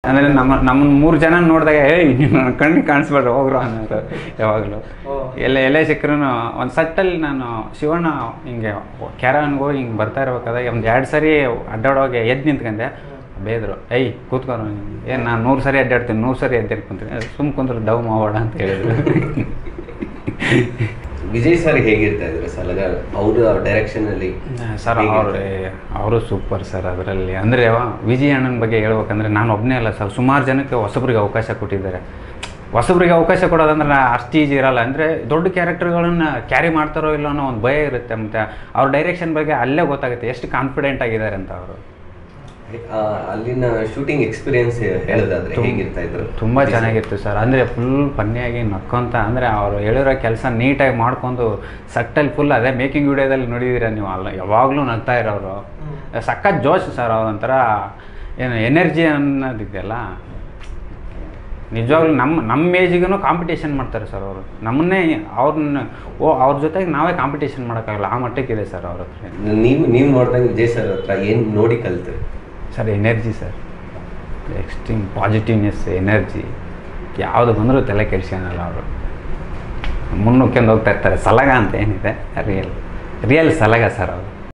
ಅಂದರೆ ನಮ್ಮ ನಮ್ಮನ್ನ ಮೂರು ಜನ ನೋಡಿದಾಗ ಏಯ್ ನೀವು ಕಣ್ಣಿಗೆ ಕಾಣಿಸ್ಬೇಡ್ರಿ ಹೋಗ್ರು ಅನ್ನೋದು ಯಾವಾಗಲೂ ಎಲ್ಲ ಎಲ್ಲೇ ಸಿಕ್ಕರೂ ಒಂದು ಸಟ್ಟಲ್ಲಿ ನಾನು ಶಿವಣ್ಣ ಹಿಂಗೆ ಕ್ಯಾರನ್ಗೆ ಹೋಗಿ ಹಿಂಗೆ ಬರ್ತಾ ಇರ್ಬೇಕಾದಾಗ ಒಂದು ಎರಡು ಸರಿ ಅಡ್ಡಾಡೋಗಿ ಎದ್ದು ನಿಂತ್ಕೊಂಡೆ ಬೇದರು ಐಯ್ ಕೂತ್ಕೊಂಡು ಏನು ನಾನು ನೂರು ಸರಿ ಅಡ್ಡಾಡ್ತೀನಿ ನೂರು ಸರಿ ಎದ್ದು ಕುಂತೀನಿ ಸುಮ್ ಕುಂದ್ರೆ ಡವ್ ಮಾಡೋಣ ಅಂತ ಹೇಳಿದ್ರು ವಿಜಯ್ ಸರ್ ಹೇಗಿರ್ತಾ ಇದ್ರು ಸಲಗ ಅವ್ರ ಡೈರೆಕ್ಷನ್ ಅಲ್ಲಿ ಸರ್ ಅವರು ಅವರು ಸೂಪರ್ ಸರ್ ಅದರಲ್ಲಿ ಅಂದರೆ ವಿಜಯ್ ಅಣ್ಣನ ಬಗ್ಗೆ ಹೇಳ್ಬೇಕಂದ್ರೆ ನಾನು ಒಬ್ಬನೇ ಅಲ್ಲ ಸರ್ ಸುಮಾರು ಜನಕ್ಕೆ ಹೊಸಬ್ರಿಗೆ ಅವಕಾಶ ಕೊಟ್ಟಿದ್ದಾರೆ ಹೊಸಬ್ರಿಗೆ ಅವಕಾಶ ಕೊಡೋದಂದ್ರೆ ನಾ ಅಷ್ಟು ಈಜಿ ಇರಲ್ಲ ಅಂದರೆ ದೊಡ್ಡ ಕ್ಯಾರೆಕ್ಟರ್ಗಳನ್ನ ಕ್ಯಾರಿ ಮಾಡ್ತಾರೋ ಇಲ್ಲೋ ಅನ್ನೋ ಒಂದು ಭಯ ಇರುತ್ತೆ ಮತ್ತು ಅವ್ರ ಡೈರೆಕ್ಷನ್ ಬಗ್ಗೆ ಅಲ್ಲೇ ಗೊತ್ತಾಗುತ್ತೆ ಎಷ್ಟು ಕಾನ್ಫಿಡೆಂಟ್ ಆಗಿದ್ದಾರೆ ಅಂತ ಅವರು ಆ, ಅಲ್ಲಿನ ಶೂಟಿಂಗ್ ಎಕ್ಸ್ಪೀರಿಯನ್ಸ್ ಹೇಳೋದಾದ್ರೆ ಹೇಗಿರ್ತಾ ಇದ್ರು ತುಂಬ ಚೆನ್ನಾಗಿತ್ತು ಸರ್ ಅಂದರೆ ಫುಲ್ ಫನ್ನಿಯಾಗಿ ನಕ್ಕೊಂತ ಅಂದರೆ ಅವರು ಹೇಳಿರೋ ಕೆಲಸ ನೀಟಾಗಿ ಮಾಡ್ಕೊಂಡು ಸಟ್ಟಲ್ಲಿ ಫುಲ್ ಅದೇ ಮೇಕಿಂಗ್ ವಿಡಿಯೋದಲ್ಲಿ ನೋಡಿದ್ದೀರ ನೀವು ಅಲ್ಲ ಯಾವಾಗಲೂ ನಗ್ತಾ ಇರೋರು ಸಖತ್ ಜೋಶ್ ಸರ್ ಅವ್ರೊಂಥರ ಏನು ಎನರ್ಜಿ ಅನ್ನೋದಿದೆಯಲ್ಲ ನಿಜವಾಗ್ಲೂ ನಮ್ಮ ನಮ್ಮ ಏಜಿಗೂ ಕಾಂಪಿಟೇಷನ್ ಮಾಡ್ತಾರೆ ಸರ್ ಅವರು ನಮ್ಮನ್ನೇ ಅವ್ರನ್ನ ಓ ಅವ್ರ ಜೊತೆಗೆ ನಾವೇ ಕಾಂಪಿಟೇಷನ್ ಮಾಡೋಕ್ಕಾಗಲ್ಲ ಆ ಮಟ್ಟಕ್ಕಿದೆ ಸರ್ ಅವ್ರ ಹತ್ರ ನೀವು ನೀವು ನೋಡ್ದಂಗೆ ವಿಜಯ್ ಸರ್ ಹತ್ರ ಏನ್ ನೋಡಿ ಕಲ್ತ್ರಿ sir energy sir extreme positiveness energy ಯಾವುದು ಬಂದರೂ ತಲೆ ಕೆಡ್ಸ್ಕೊಳಲ್ಲ ಅವರು ಮುನ್ನುಕ್ಕೊಂಡು ಹೋಗ್ತಾ ಇರ್ತಾರೆ ಸಲಗ ಅಂತ ಏನಿದೆ ರಿಯಲ್ ರಿಯಲ್ ಸಲಗ ಸರ್ ಅವರು